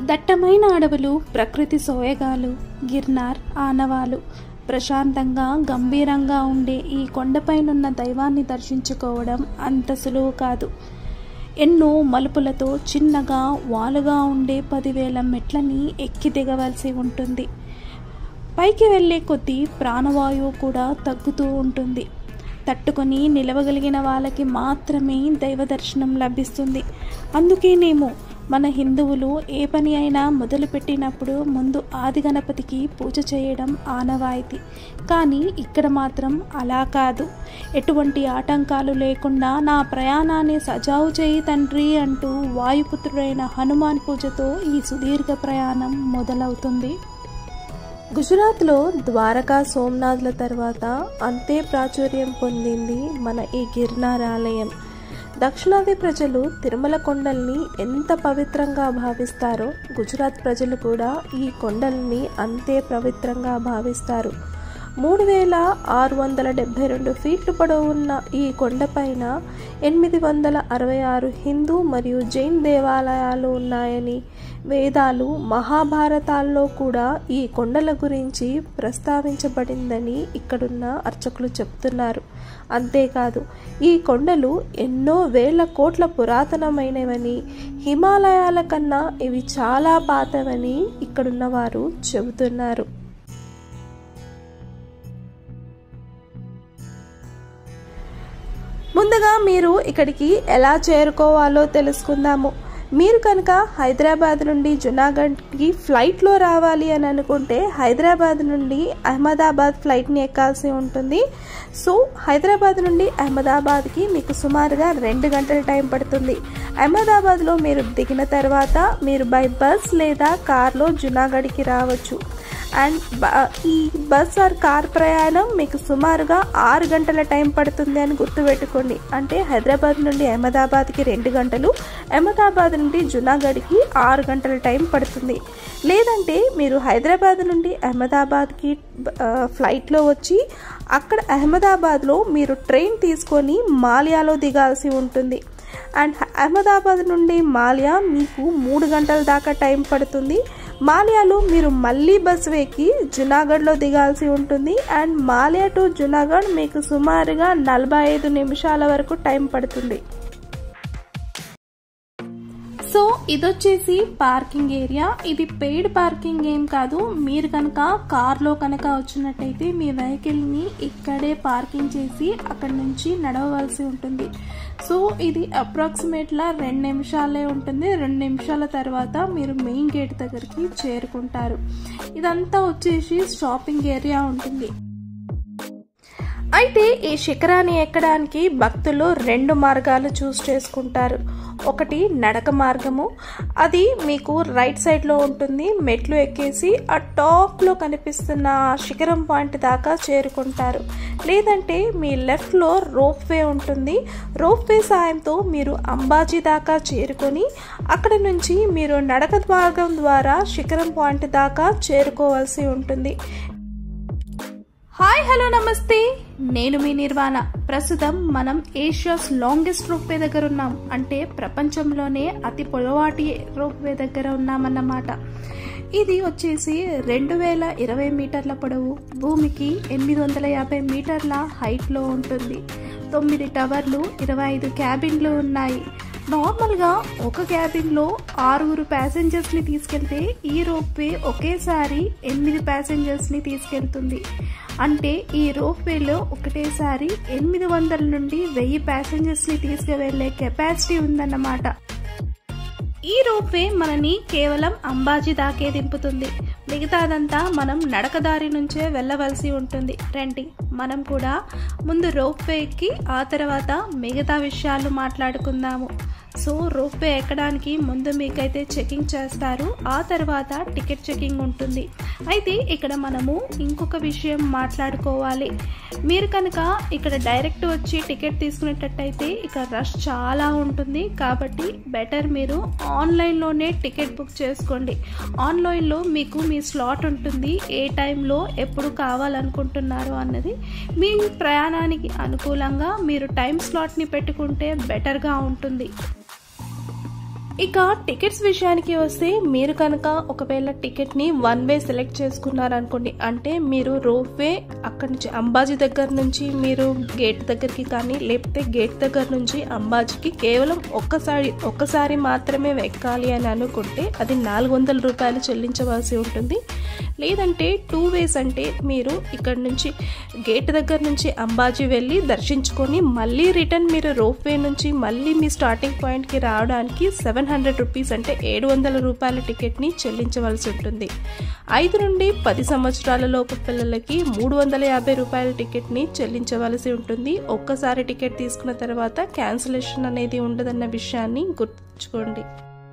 దట్టమైన అడవులు ప్రకృతి సోయగాలు గిర్నార్ ఆనవాలు ప్రశాంతంగా గంభీరంగా ఉండే ఈ కొండపైనున్న దైవాన్ని దర్శించుకోవడం అంత సులువు కాదు ఎన్నో మలుపులతో చిన్నగా వాలుగా ఉండే పదివేల మెట్లని ఎక్కి దిగవలసి ఉంటుంది పైకి వెళ్ళే కొద్దీ ప్రాణవాయువు కూడా తగ్గుతూ ఉంటుంది తట్టుకొని నిలవగలిగిన వాళ్ళకి మాత్రమే దైవ దర్శనం లభిస్తుంది అందుకేనేమో మన హిందువులు ఏ పని అయినా మొదలుపెట్టినప్పుడు ముందు ఆది గణపతికి పూజ చేయడం ఆనవాయితీ కానీ ఇక్కడ మాత్రం అలా కాదు ఎటువంటి ఆటంకాలు లేకుండా నా ప్రయాణాన్ని సజావు చేయి తండ్రి అంటూ వాయుపుత్రుడైన హనుమాన్ పూజతో ఈ సుదీర్ఘ ప్రయాణం మొదలవుతుంది గుజరాత్లో ద్వారకా సోమనాథ్ల తర్వాత అంతే ప్రాచుర్యం పొందింది మన ఈ గిర్నార్ ఆలయం దక్షిణాది ప్రజలు తిరుమల కొండల్ని ఎంత పవిత్రంగా భావిస్తారో గుజరాత్ ప్రజలు కూడా ఈ కొండల్ని అంతే పవిత్రంగా భావిస్తారు మూడు వేల ఆరు వందల డెబ్భై రెండు ఫీట్లు పొడవున్న ఈ కొండపైన ఎనిమిది వందల అరవై ఆరు హిందూ మరియు జైన్ దేవాలయాలు ఉన్నాయని వేదాలు మహాభారతాల్లో కూడా ఈ కొండల గురించి ప్రస్తావించబడిందని ఇక్కడున్న అర్చకులు చెప్తున్నారు అంతేకాదు ఈ కొండలు ఎన్నో వేల కోట్ల పురాతనమైనవని హిమాలయాల కన్నా ఇవి చాలా పాతవని ఇక్కడున్న వారు చెబుతున్నారు ముందుగా మీరు ఇక్కడికి ఎలా చేరుకోవాలో తెలుసుకుందాము మీరు కనుక హైదరాబాద్ నుండి జునాగఢ్కి ఫ్లైట్లో రావాలి అని అనుకుంటే హైదరాబాద్ నుండి అహ్మదాబాద్ ఫ్లైట్ని ఎక్కాల్సి ఉంటుంది సో హైదరాబాద్ నుండి అహ్మదాబాద్కి మీకు సుమారుగా రెండు గంటల టైం పడుతుంది అహ్మదాబాద్లో మీరు దిగిన తర్వాత మీరు బై బస్ లేదా కార్లో జునాగఢ్కి రావచ్చు అండ్ ఈ బస్ ఆర్ కార్ ప్రయాణం మీకు సుమారుగా ఆరు గంటల టైం పడుతుంది అని గుర్తుపెట్టుకోండి అంటే హైదరాబాద్ నుండి అహ్మదాబాద్కి రెండు గంటలు అహ్మదాబాద్ నుండి జునాగఢ్కి ఆరు గంటల టైం పడుతుంది లేదంటే మీరు హైదరాబాద్ నుండి అహ్మదాబాద్కి ఫ్లైట్లో వచ్చి అక్కడ అహ్మదాబాద్లో మీరు ట్రైన్ తీసుకొని మాలియాలో దిగాల్సి ఉంటుంది అండ్ అహ్మదాబాద్ నుండి మాలియా మీకు మూడు గంటల దాకా టైం పడుతుంది మాలియాలో మీరు మళ్ళీ బస్సు ఎక్కి జునాగఢ్లో దిగాల్సి ఉంటుంది అండ్ మాలియా టు జునాగఢ్ మీకు సుమారుగా నలభై ఐదు నిమిషాల వరకు టైం పడుతుంది సో ఇదొచ్చేసి పార్కింగ్ ఏరియా ఇది పెయిడ్ పార్కింగ్ ఏం కాదు మీరు కనుక కార్లో కనుక వచ్చినట్టయితే మీ వెహికల్ని ఇక్కడే పార్కింగ్ చేసి అక్కడి నుంచి నడవవలసి ఉంటుంది సో ఇది అప్రాక్సిమేట్లా రెండు నిమిషాలే ఉంటుంది రెండు నిమిషాల తర్వాత మీరు మెయిన్ గేట్ దగ్గరికి చేరుకుంటారు ఇదంతా వచ్చేసి షాపింగ్ ఏరియా ఉంటుంది అయితే ఈ శిఖరాన్ని ఎక్కడానికి భక్తులు రెండు మార్గాలు చూస్ చేసుకుంటారు ఒకటి నడక మార్గము అది మీకు రైట్ సైడ్లో ఉంటుంది మెట్లు ఎక్కేసి ఆ టాప్లో కనిపిస్తున్న శిఖరం పాయింట్ దాకా చేరుకుంటారు లేదంటే మీ లెఫ్ట్లో రోప్ వే ఉంటుంది రోప్ వే సాయంతో మీరు అంబాజీ దాకా చేరుకొని అక్కడ నుంచి మీరు నడక మార్గం ద్వారా శిఖరం పాయింట్ దాకా చేరుకోవాల్సి ఉంటుంది హాయ్ హలో నమస్తే నేను మీ నిర్వాణ ప్రస్తుతం మనం ఏషియాస్ లాంగెస్ట్ రోప్వే దగ్గర ఉన్నాం అంటే ప్రపంచంలోనే అతి పొడవాటి రోప్వే దగ్గర ఉన్నామన్నమాట ఇది వచ్చేసి రెండు వేల ఇరవై మీటర్ల పొడవు భూమికి ఎనిమిది వందల యాభై మీటర్ల హైట్లో ఉంటుంది తొమ్మిది టవర్లు ఇరవై ఐదు క్యాబిన్లు ఉన్నాయి నార్మల్గా ఒక క్యాబిన్లో ఆరుగురు ప్యాసింజర్స్ని తీసుకెళ్తే ఈ రోప్వే ఒకేసారి ఎనిమిది ప్యాసింజర్స్ని తీసుకెళ్తుంది అంటే ఈ రోప్వేలో ఒకటేసారి ఎనిమిది వందల నుండి వెయ్యి ప్యాసింజర్స్ని తీసుకువెళ్లే కెపాసిటీ ఉందన్నమాట ఈ రోప్వే మనని కేవలం అంబాజీ దాకే దింపుతుంది మిగతాదంతా మనం నడకదారి నుంచే వెళ్ళవలసి ఉంటుంది రండి మనం కూడా ముందు రోప్వేకి ఆ తర్వాత మిగతా విషయాలు మాట్లాడుకుందాము సో రోప్వే ఎక్కడానికి ముందు మీకైతే చెకింగ్ చేస్తారు ఆ తర్వాత టికెట్ చెకింగ్ ఉంటుంది అయితే ఇక్కడ మనము ఇంకొక విషయం మాట్లాడుకోవాలి మీరు కనుక ఇక్కడ డైరెక్ట్ వచ్చి టికెట్ తీసుకునేటట్టయితే ఇక రష్ చాలా ఉంటుంది కాబట్టి బెటర్ మీరు ఆన్లైన్లోనే టికెట్ బుక్ చేసుకోండి ఆన్లైన్లో మీకు మీ స్లాట్ ఉంటుంది ఏ టైంలో ఎప్పుడు కావాలనుకుంటున్నారు అన్నది మీ ప్రయాణానికి అనుకూలంగా మీరు టైం స్లాట్ని పెట్టుకుంటే బెటర్గా ఉంటుంది ఇక టికెట్స్ విషయానికి వస్తే మీరు కనుక ఒకవేళ టికెట్ని వన్ వే సెలెక్ట్ చేసుకున్నారనుకోండి అంటే మీరు రోప్ వే అక్కడి నుంచి అంబాజీ దగ్గర నుంచి మీరు గేట్ దగ్గరికి కానీ లేకపోతే గేట్ దగ్గర నుంచి అంబాజీకి కేవలం ఒక్కసారి ఒక్కసారి మాత్రమే ఎక్కాలి అని అనుకుంటే అది నాలుగు వందల రూపాయలు చెల్లించవలసి ఉంటుంది లేదంటే టూ వేస్ అంటే మీరు ఇక్కడ నుంచి గేట్ దగ్గర నుంచి అంబాజీ వెళ్ళి దర్శించుకొని మళ్ళీ రిటర్న్ మీరు రోప్ వే నుంచి మళ్ళీ మీ స్టార్టింగ్ పాయింట్కి రావడానికి సెవెన్ హండ్రెడ్ రూపీస్ అంటే ఏడు వందల రూపాయల టికెట్ని చెల్లించవలసి ఉంటుంది ఐదు నుండి పది సంవత్సరాల లోపు పిల్లలకి మూడు వందల యాభై రూపాయల టికెట్ని చెల్లించవలసి ఉంటుంది ఒక్కసారి టికెట్ తీసుకున్న తర్వాత క్యాన్సిలేషన్ అనేది ఉండదన్న విషయాన్ని గుర్తుంచుకోండి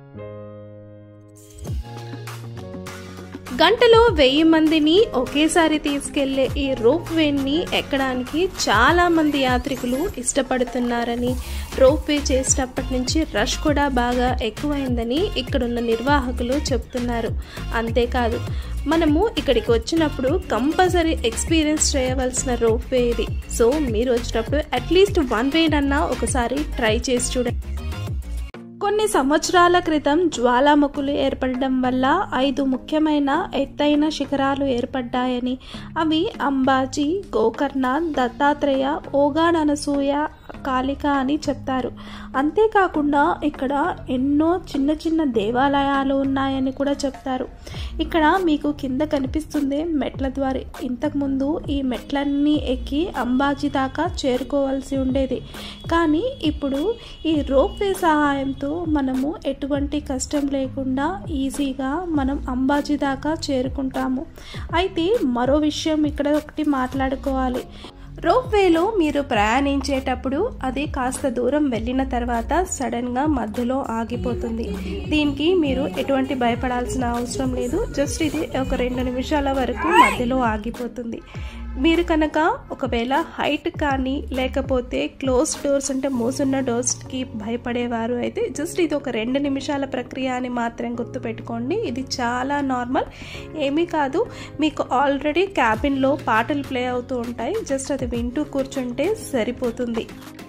గంటలో వెయ్యి మందిని ఒకేసారి తీసుకెళ్లే ఈ రోప్ వేని ఎక్కడానికి చాలా మంది యాత్రికులు ఇష్టపడుతున్నారని రోప్ వే చేసేటప్పటి నుంచి రష్ కూడా బాగా ఎక్కువైందని ఇక్కడున్న నిర్వాహకులు చెప్తున్నారు అంతేకాదు మనము ఇక్కడికి వచ్చినప్పుడు కంపల్సరీ ఎక్స్పీరియన్స్ చేయవలసిన రోప్ వే ఇది సో మీరు వచ్చినప్పుడు అట్లీస్ట్ వన్ వేనన్నా ఒకసారి ట్రై చేసి చూడండి కొన్ని సంవత్సరాల క్రితం జ్వాలాముఖులు ఏర్పడడం వల్ల ఐదు ముఖ్యమైన ఎత్తైన శిఖరాలు ఏర్పడ్డాయని అవి అంబాజీ గోకర్ణ దత్తాత్రేయ ఓగాన్ అనసూయ కాళిక అని చెప్తారు అంతేకాకుండా ఇక్కడ ఎన్నో చిన్న చిన్న దేవాలయాలు ఉన్నాయని కూడా చెప్తారు ఇక్కడ మీకు కింద కనిపిస్తుంది మెట్ల ద్వారి ఇంతకుముందు ఈ మెట్లన్నీ ఎక్కి అంబాజీ దాకా చేరుకోవాల్సి ఉండేది కానీ ఇప్పుడు ఈ రోప్ వే సహాయంతో మనము ఎటువంటి కష్టం లేకుండా ఈజీగా మనం అంబాజీ దాకా చేరుకుంటాము అయితే మరో విషయం ఇక్కడ ఒకటి మాట్లాడుకోవాలి రోప్ వేలో మీరు ప్రయాణించేటప్పుడు అది కాస్త దూరం వెళ్ళిన తర్వాత సడన్గా మధ్యలో ఆగిపోతుంది దీనికి మీరు ఎటువంటి భయపడాల్సిన అవసరం లేదు జస్ట్ ఇది ఒక రెండు నిమిషాల వరకు మధ్యలో ఆగిపోతుంది మీరు కనుక ఒకవేళ హైట్ కానీ లేకపోతే క్లోజ్ డోర్స్ అంటే మూసున్న డోర్స్కి భయపడేవారు అయితే జస్ట్ ఇది ఒక రెండు నిమిషాల ప్రక్రియ అని మాత్రం గుర్తుపెట్టుకోండి ఇది చాలా నార్మల్ ఏమీ కాదు మీకు ఆల్రెడీ క్యాబిన్లో పాటలు ప్లే అవుతూ ఉంటాయి జస్ట్ అది వింటూ కూర్చుంటే సరిపోతుంది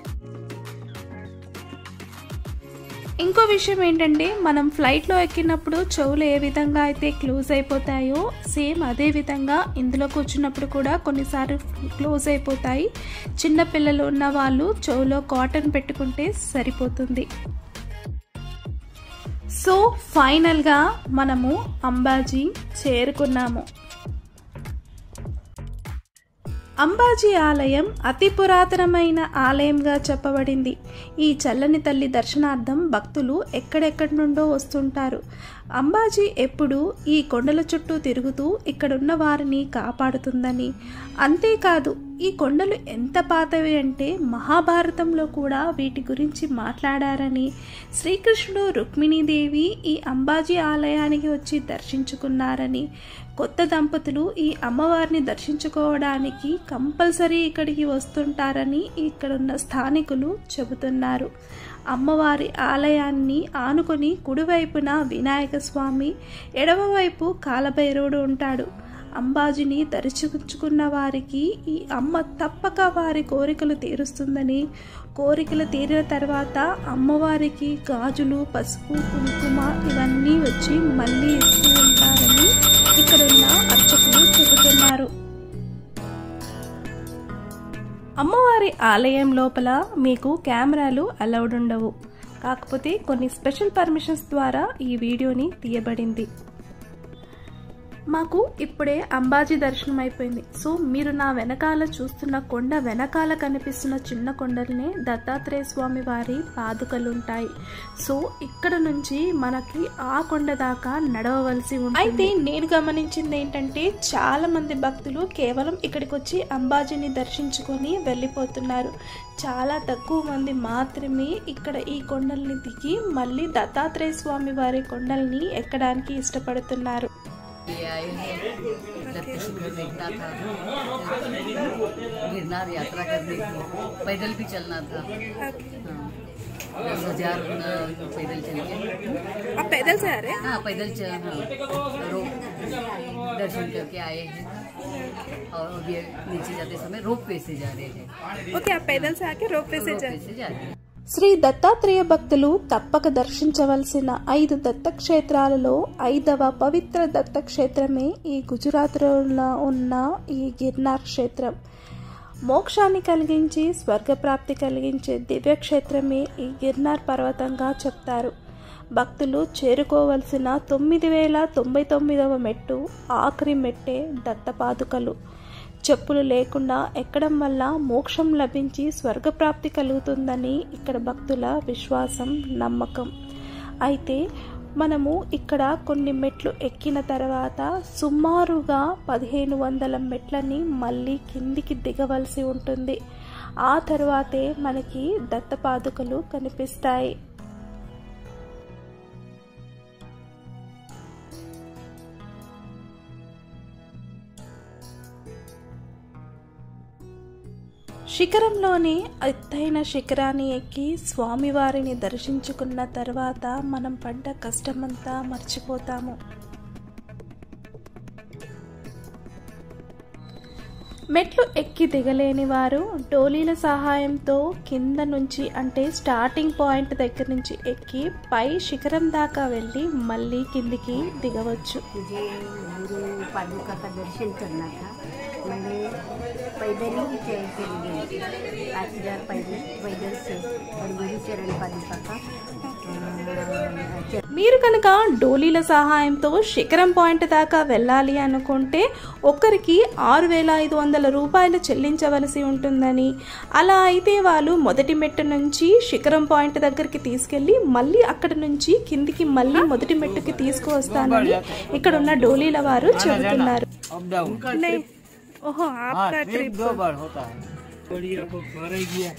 ఇంకో విషయం ఏంటంటే మనం ఫ్లైట్లో ఎక్కినప్పుడు చెవులు ఏ విధంగా అయితే క్లోజ్ అయిపోతాయో సేమ్ అదే విధంగా ఇందులో కూర్చున్నప్పుడు కూడా కొన్నిసార్లు క్లోజ్ అయిపోతాయి చిన్న పిల్లలు ఉన్న వాళ్ళు చెవులో కాటన్ పెట్టుకుంటే సరిపోతుంది సో ఫైనల్గా మనము అంబాజీ చేరుకున్నాము అంబాజీ ఆలయం అతి పురాతనమైన ఆలయంగా చెప్పబడింది ఈ చల్లని తల్లి దర్శనార్థం భక్తులు ఎక్కడెక్కడి నుండో వస్తుంటారు అంబాజీ ఎప్పుడు ఈ కొండల చుట్టూ తిరుగుతూ ఇక్కడున్న వారిని కాపాడుతుందని అంతేకాదు ఈ కొండలు ఎంత పాతవి అంటే మహాభారతంలో కూడా వీటి గురించి మాట్లాడారని శ్రీకృష్ణుడు రుక్మిణీదేవి ఈ అంబాజీ ఆలయానికి వచ్చి దర్శించుకున్నారని కొత్త దంపతులు ఈ అమ్మవారిని దర్శించుకోవడానికి కంపల్సరీ ఇక్కడికి వస్తుంటారని ఇక్కడున్న స్థానికులు చెబుతున్నారు అమ్మవారి ఆలయాన్ని ఆనుకొని కుడివైపున వినాయక స్వామి ఎడమవైపు కాలభైరవుడు ఉంటాడు అంబాజీని దర్శించుకున్న వారికి ఈ అమ్మ తప్పక వారి కోరికలు తీరుస్తుందని కోరికలు తీరిన తర్వాత అమ్మవారికి గాజులు పసుపు కుంకుమ ఇవన్నీ వచ్చి మళ్ళీ ఇస్తూ ఉంటారని ఇక్కడున్న అర్చకులు చెబుతున్నారు అమ్మవారి ఆలయం లోపల మీకు కెమెరాలు అలౌడ్ ఉండవు కాకపోతే కొన్ని స్పెషల్ పర్మిషన్స్ ద్వారా ఈ వీడియోని తీయబడింది మాకు ఇప్పుడే అంబాజీ దర్శనం అయిపోయింది సో మీరు నా వెనకాల చూస్తున్న కొండ వెనకాల కనిపిస్తున్న చిన్న కొండలనే దత్తాత్రేయ స్వామి వారి పాదుకలు ఉంటాయి సో ఇక్కడ నుంచి మనకి ఆ కొండ దాకా నడవవలసి ఉంటుంది అయితే నేను గమనించింది ఏంటంటే చాలా మంది భక్తులు కేవలం ఇక్కడికి వచ్చి అంబాజీని దర్శించుకొని వెళ్ళిపోతున్నారు చాలా తక్కువ మంది మాత్రమే ఇక్కడ ఈ కొండల్ని దిగి మళ్ళీ దత్తాత్రేయ స్వామి వారి కొండల్ని ఎక్కడానికి ఇష్టపడుతున్నారు ये आए हैं दत्त शिखर देखना था गिरनार यात्रा करनी थी पैदल भी चलना था हाँ दस हजार अ, पैदल चल के आप पैदल से आ रहे हाँ पैदल चल हाँ रो दर्शन करके आए हैं और अभी नीचे जाते समय रोप वे से जा रहे हैं हैं ओके आप पैदल से आके रोपवे रोप वे से जा रहे हैं శ్రీ దత్తాత్రేయ భక్తులు తప్పక దర్శించవలసిన ఐదు దత్తక్షేత్రాలలో ఐదవ పవిత్ర దత్తక్షేత్రమే ఈ గుజరాత్లో ఉన్న ఈ గిర్నార్ క్షేత్రం మోక్షాన్ని కలిగించి స్వర్గప్రాప్తి కలిగించే దివ్యక్షేత్రమే ఈ గిర్నార్ పర్వతంగా చెప్తారు భక్తులు చేరుకోవలసిన తొమ్మిది వేల తొంభై తొమ్మిదవ మెట్టు ఆఖరి మెట్టే దత్తపాదుకలు చెప్పులు లేకుండా ఎక్కడం వల్ల మోక్షం లభించి స్వర్గప్రాప్తి కలుగుతుందని ఇక్కడ భక్తుల విశ్వాసం నమ్మకం అయితే మనము ఇక్కడ కొన్ని మెట్లు ఎక్కిన తర్వాత సుమారుగా పదిహేను వందల మెట్లని మళ్ళీ కిందికి దిగవలసి ఉంటుంది ఆ తర్వాతే మనకి దత్తపాదుకలు కనిపిస్తాయి శిఖరంలోని ఎత్తైన శిఖరాన్ని ఎక్కి స్వామివారిని దర్శించుకున్న తర్వాత మనం పడ్డ కష్టమంతా మర్చిపోతాము మెట్లు ఎక్కి దిగలేని వారు డోలీల సహాయంతో కింద నుంచి అంటే స్టార్టింగ్ పాయింట్ దగ్గర నుంచి ఎక్కి పై శిఖరం దాకా వెళ్ళి మళ్ళీ కిందికి దిగవచ్చు मुझे गुरु पादुका का दर्शन करना था मैंने पैदल ही चल चल गई पाँच हज़ार पैदल पैदल से और गुरु चरण पादुका का अ, चल- మీరు కనుక డోలీల సహాయంతో శిఖరం పాయింట్ దాకా వెళ్ళాలి అనుకుంటే ఒక్కరికి ఆరు వేల ఐదు వందల రూపాయలు చెల్లించవలసి ఉంటుందని అలా అయితే వాళ్ళు మొదటి మెట్టు నుంచి శిఖరం పాయింట్ దగ్గరికి తీసుకెళ్ళి మళ్ళీ అక్కడ నుంచి కిందికి మళ్ళీ మొదటి మెట్టుకి తీసుకువస్తానని ఇక్కడ ఉన్న డోలీల వారు చెబుతున్నారు अप डाउन ఓహో हाँ ट्रिप दो बार होता है बढ़िया को गया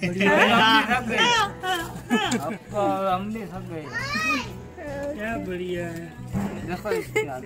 अब हमने सब गए क्या बढ़िया है देखो इसके आगे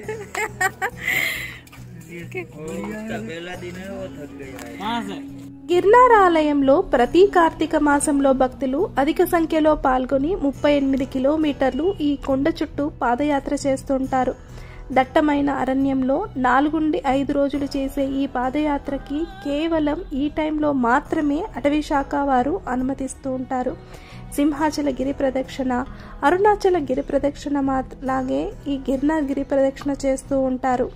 पहला दिन है वो थक गया कहाँ से గిర్నార్ ఆలయంలో ప్రతి కార్తీక మాసంలో భక్తులు అధిక సంఖ్యలో పాల్గొని ముప్పై ఎనిమిది కిలోమీటర్లు ఈ కొండ చుట్టూ పాదయాత్ర చేస్తుంటారు దట్టమైన అరణ్యంలో నాలుగుండి ఐదు రోజులు చేసే ఈ పాదయాత్రకి కేవలం ఈ టైంలో మాత్రమే అటవీ శాఖ వారు అనుమతిస్తూ ఉంటారు సింహాచల గిరి ప్రదక్షిణ అరుణాచల గిరి ప్రదక్షిణ మా లాగే ఈ గిర్నార్ గిరి ప్రదక్షిణ చేస్తూ ఉంటారు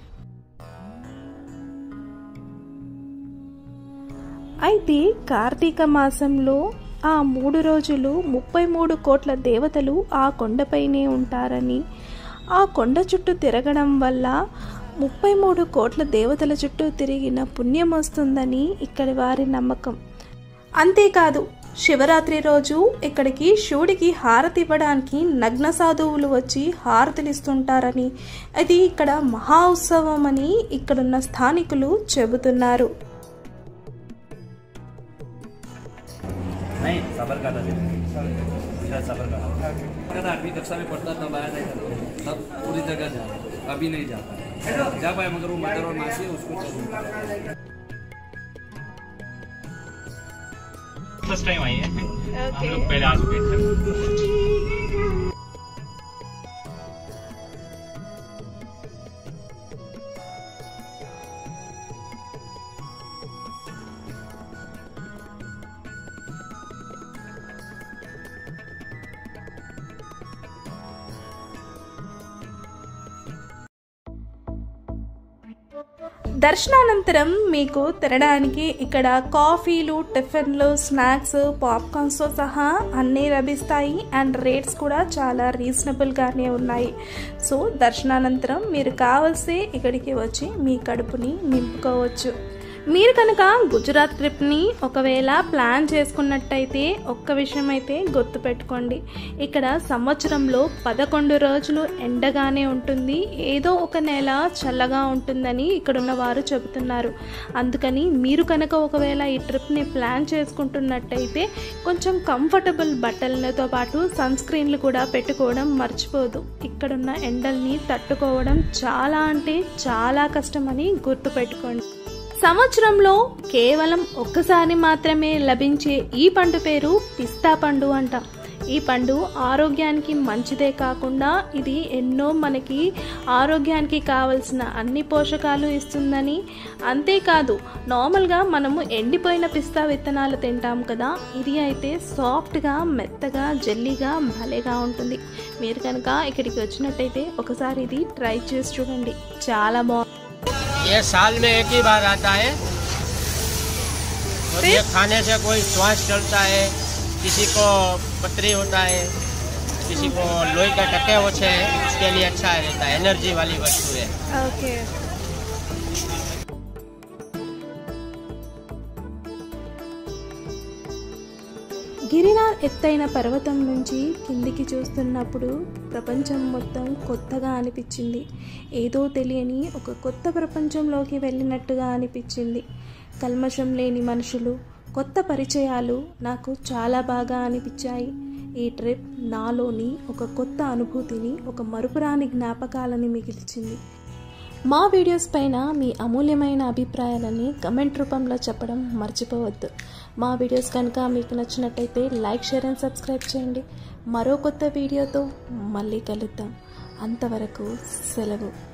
అయితే కార్తీక మాసంలో ఆ మూడు రోజులు ముప్పై మూడు కోట్ల దేవతలు ఆ కొండపైనే ఉంటారని ఆ కొండ చుట్టూ తిరగడం వల్ల ముప్పై మూడు కోట్ల దేవతల చుట్టూ తిరిగిన పుణ్యం వస్తుందని ఇక్కడి వారి నమ్మకం అంతేకాదు శివరాత్రి రోజు ఇక్కడికి శివుడికి హారతి ఇవ్వడానికి నగ్న సాధువులు వచ్చి హారతిలిస్తుంటారని అది ఇక్కడ మహా ఉత్సవం అని ఇక్కడున్న స్థానికులు చెబుతున్నారు नहीं सबर का था शायद सबर का था आठवीं कक्षा में पढ़ता तब आया था इधर। तब पूरी जगह जा अभी नहीं जा पाया जा पाया मगर वो मदर और मासी है उसको चाहिए फर्स्ट टाइम आई है हम लोग पहले आ चुके थे దర్శనానంతరం మీకు తినడానికి ఇక్కడ కాఫీలు టిఫిన్లు స్నాక్స్ పాప్కార్న్స్తో సహా అన్నీ లభిస్తాయి అండ్ రేట్స్ కూడా చాలా రీజనబుల్గానే ఉన్నాయి సో దర్శనానంతరం మీరు కావలసే ఇక్కడికి వచ్చి మీ కడుపుని నింపుకోవచ్చు మీరు కనుక గుజరాత్ ట్రిప్ని ఒకవేళ ప్లాన్ చేసుకున్నట్టయితే ఒక్క విషయం అయితే గుర్తుపెట్టుకోండి ఇక్కడ సంవత్సరంలో పదకొండు రోజులు ఎండగానే ఉంటుంది ఏదో ఒక నెల చల్లగా ఉంటుందని ఇక్కడున్న వారు చెబుతున్నారు అందుకని మీరు కనుక ఒకవేళ ఈ ట్రిప్ని ప్లాన్ చేసుకుంటున్నట్టయితే కొంచెం కంఫర్టబుల్ బట్టలతో పాటు సన్ స్క్రీన్లు కూడా పెట్టుకోవడం మర్చిపోదు ఇక్కడున్న ఎండల్ని తట్టుకోవడం చాలా అంటే చాలా కష్టమని గుర్తుపెట్టుకోండి సంవత్సరంలో కేవలం ఒక్కసారి మాత్రమే లభించే ఈ పండు పేరు పిస్తా పండు అంట ఈ పండు ఆరోగ్యానికి మంచిదే కాకుండా ఇది ఎన్నో మనకి ఆరోగ్యానికి కావలసిన అన్ని పోషకాలు ఇస్తుందని అంతేకాదు నార్మల్గా మనము ఎండిపోయిన పిస్తా విత్తనాలు తింటాం కదా ఇది అయితే సాఫ్ట్గా మెత్తగా జెల్లీగా భలేగా ఉంటుంది మీరు కనుక ఇక్కడికి వచ్చినట్టయితే ఒకసారి ఇది ట్రై చేసి చూడండి చాలా బాగుంది ये साल में एक ही बार आता है और ये खाने से कोई श्वास चलता है किसी को पथरी होता है किसी को लोही का टके होते हैं उसके लिए अच्छा रहता है एनर्जी वाली वस्तु है ఓకే గిరినార్ ఎత్తైన పర్వతం నుంచి కిందికి చూస్తున్నప్పుడు ప్రపంచం మొత్తం కొత్తగా అనిపించింది ఏదో తెలియని ఒక కొత్త ప్రపంచంలోకి వెళ్ళినట్టుగా అనిపించింది కల్మషం లేని మనుషులు కొత్త పరిచయాలు నాకు చాలా బాగా అనిపించాయి ఈ ట్రిప్ నాలోని ఒక కొత్త అనుభూతిని ఒక మరుపురాని జ్ఞాపకాలని మిగిల్చింది మా వీడియోస్ పైన మీ అమూల్యమైన అభిప్రాయాలని కమెంట్ రూపంలో చెప్పడం మర్చిపోవద్దు మా వీడియోస్ కనుక మీకు నచ్చినట్టయితే లైక్ షేర్ అండ్ సబ్స్క్రైబ్ చేయండి మరో కొత్త వీడియోతో మళ్ళీ కలుద్దాం అంతవరకు సెలవు